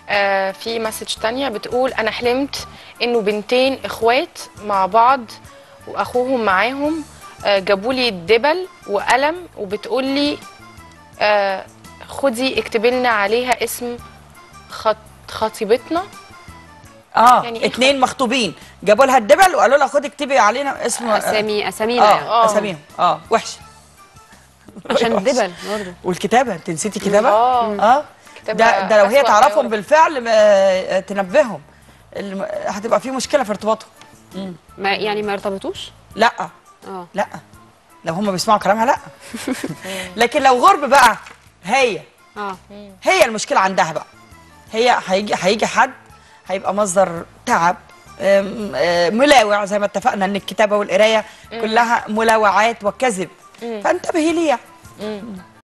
آه في مسج تانية بتقول انا حلمت انه بنتين اخوات مع بعض واخوهم معاهم آه جابوا لي دبل وقلم وبتقول لي آه خدي اكتبي لنا عليها اسم خط خطيبتنا اه يعني إيه اتنين مخطوبين جابوا لها الدبل وقالوا لها خدي اكتبي علينا اسم اسامي اسامينا يعني. اه اساميهم اه وحشه عشان وحشة. الدبل برضه والكتابه انت نسيتي كتابه اه اه كتابة ده ده لو هي أسوأ تعرفهم ما يعرف. بالفعل آه، تنبههم الم- هتبقى في مشكله في ارتباطهم ما يعني ما يرتبطوش لا اه لا لو هم بيسمعوا كلامها لا لكن لو غرب بقى هي اه هي المشكله عندها بقى هي هيجي هيجي حد هيبقى مصدر تعب أم، آه، ملاوع زي ما اتفقنا ان الكتابه والقرايه كلها ملاوعات وكذب فانتبهي ليها